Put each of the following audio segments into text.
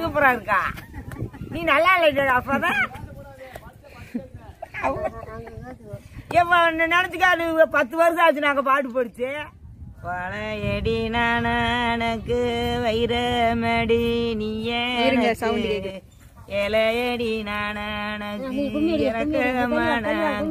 சூப்பரா இருக்கா நீ நல்லா இல்லை அப்பதான் எப்ப நினைச்சுக்கா அது பத்து வருஷம் ஆச்சு நாங்க பாட்டு படிச்சு வளையடி நானக்கு வைரமடி நீயே இலையடி நானக்கு இறக்கமான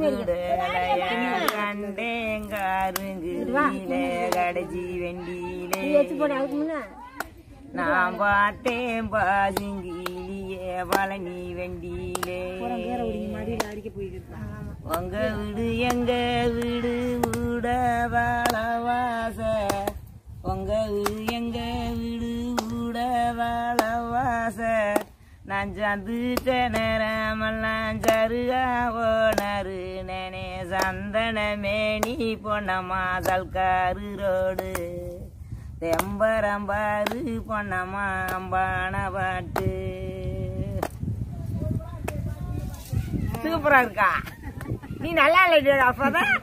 கண்டேங்காருங்கிலே கடைசி வெண்டியிலே நான் பார்த்தேன் பாசுங்கிலியே பழனி வெண்டியிலே உங்க வீடு எங்க வீடு வீட வாழவாச உங்க வீடு எங்க வீடு வீட வாழவாச நான் சந்துட்ட நேரமெல்லாம் சருகா போனாரு நேனே சந்தனமேனி பொன்னம்மா சல்காரு ரோடு தெம்பரம்பாரு பொன்னம்மா அம்பான பாட்டு சூப்பரா இருக்கா நீ நல்லா இல்லை அப்பதான்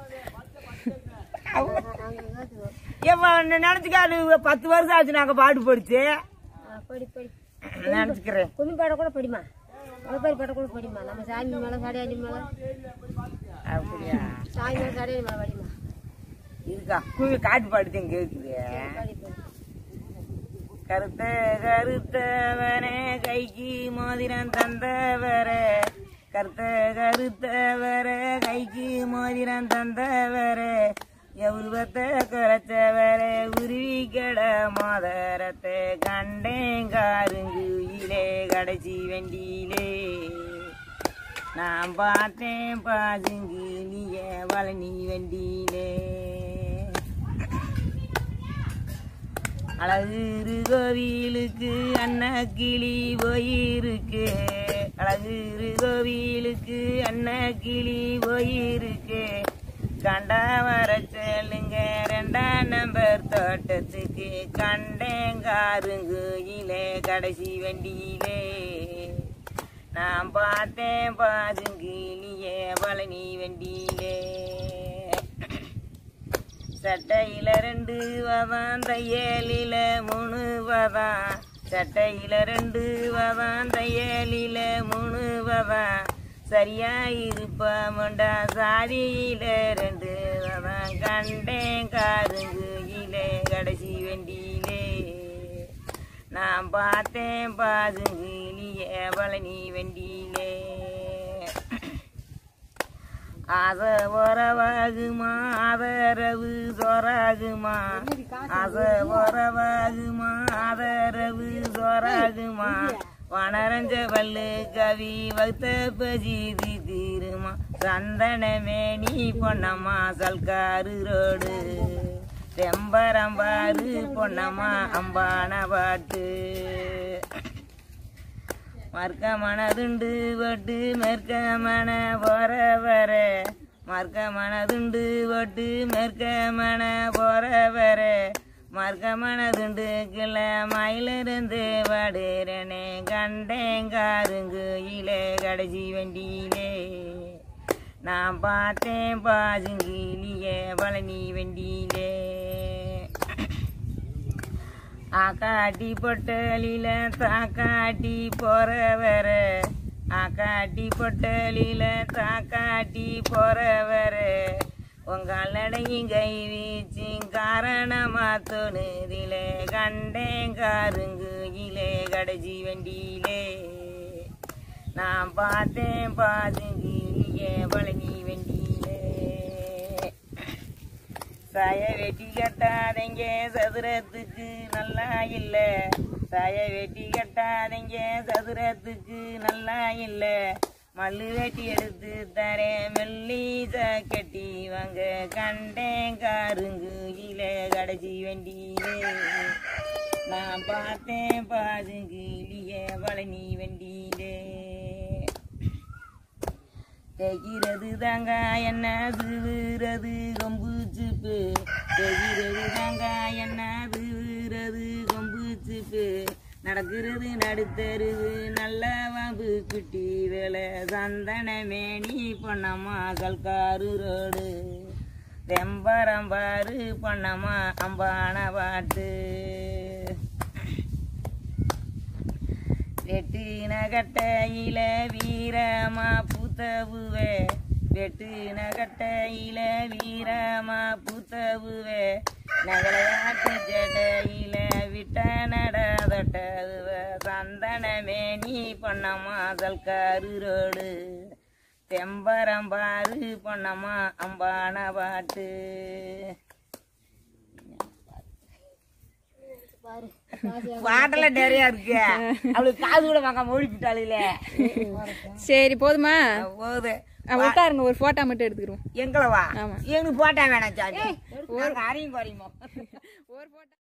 எப்ப நினைச்சுக்கா அது பத்து வருஷம் ஆச்சு நாங்க பாட்டு படிச்சு படி படி நினைச்சுக்கிறேன் கும்மி பாட கூட படிமா உழப்பாரி பாட கூட படிமா நம்ம சாமி மேல சடையாடி மேல அப்படியா சாமி மேல சடையாடி மேல படிமா இருக்கா குவி காட்டு பாட்டுதான் கேக்குது படி படி கருத்த கருத்தவனே கைக்கு மோதிரம் தந்தவரே கருத்த கருத்தவரே கைக்கு மோதிரம் தந்தவரே எவ்வளவத்தை குறைச்சவரே உருவி கட மோதரத்தை கண்டேன் காருங்குயிலே கடைசி வண்டியிலே நான் பார்த்தேன் பாசுங்கிலிய பழனி வண்டியிலே அழகு கோவிலுக்கு அன்னக்கிளி போயிருக்கு அழகு கோவிலுக்கு அன்னக்கிளி போயிருக்கு கண்டா வர சொல்லுங்க ரெண்டாம் நம்பர் தோட்டத்துக்கு கண்டேங்காருங்குயிலே கடைசி வண்டியிலே நான் பார்த்தேன் பாதுங்கிலியே பழனி வண்டியிலே சட்டையில ரெண்டு வதான் தையலில மூணு வதான் சட்டையில ரெண்டு வதான் தையலில மூணு வதான் சரியா இருப்பமுண்டா சாதியில ரெண்டு வதான் கண்டேன் காருங்குயிலே கடைசி வண்டியிலே நான் பார்த்தேன் பாதுங்கிலியே பழனி வண்டியிலே ஆச உறவாகுமா ஆதரவு சொராகுமா ஆச உறவாகுமா ஆதரவு சொராகுமா வனரஞ்ச பல்லு கவி வகுத்த பஜிதி தீருமா சந்தனமே நீ பொன்னம்மா சல்காரு ரோடு செம்பரம்பாரு பொன்னம்மா அம்பான பாட்டு மர்க்க மனதுண்டு வட்டு மேற்க மன போற வர மர்க்க மனதுண்டு வட்டு மேற்க மன போற வர மர்க்க மனதுண்டு கிள மயிலிருந்து வடுறனே கண்டேங்காருங்கு இலே கடைசி வண்டியிலே நான் பார்த்தேன் பாசுங்கிலியே பழனி வண்டியிலே ஆக்காட்டி பொட்டலில தாக்காட்டி போறவர ஆக்காட்டி பொட்டலில தாக்காட்டி போறவர உங்களடையும் கை வீச்சு காரணமா தொணுதில கண்டேன் காருங்கு இலே கடைசி வண்டியிலே நான் பார்த்தேன் பாதுங்கிலியே பழனி வண்டியிலே சாய வெட்டி கட்டாதீங்க சதுரத்துக்கு நல்லா இல்ல சாய வெட்டி கட்டாதீங்க சதுரத்துக்கு நல்லா இல்ல மல்லு வெட்டி எடுத்து தரேன் மெல்லி கட்டி வாங்க கண்டேன் காருங்கு இல கடைசி வண்டியிலே நான் பார்த்தேன் பாதுங்கிலியே பழனி வண்டியிலே தைக்கிறது தாங்க என்ன சிவுறது கொம்பு சிப்பு தைக்கிறது தாங்க என்ன சிவுறது கொம்பு சிப்பு நடக்கிறது நடுத்தருவு நல்ல வாம்பு குட்டி வேலை சந்தனமேனி பொன்னம்மா கல்காரு ரோடு தெம்பரம்பாரு பொன்னம்மா அம்பான பாட்டு வெட்டுன கட்டையில வீரமா பூத்தவுவே வெட்டுன கட்டையில வீரமா பூத்தவுவே நகலையாட்டு ஜடையில விட்ட நடதட்டவுவ சந்தனமே நீ பொன்னம்மா சல்காரு தெம்பரம்பாரு பொன்னம்மா அம்பான பாட்டு பாரு காசு பாட்டெல்லாம் நிறைய இருக்கு அவளுக்கு காசு கூட வாங்க ஓடிப்பிட்டாளுல சரி போதுமா போகுது ஆ, உட்காருங்க ஒரு போட்டோ மட்டும் எடுத்துக்கிறோம் எங்களவா ஆமா. எனக்கு போட்டா வேணாம் சாமி நாங்க அரையும் குறையுமோ ஒரு போட்டோ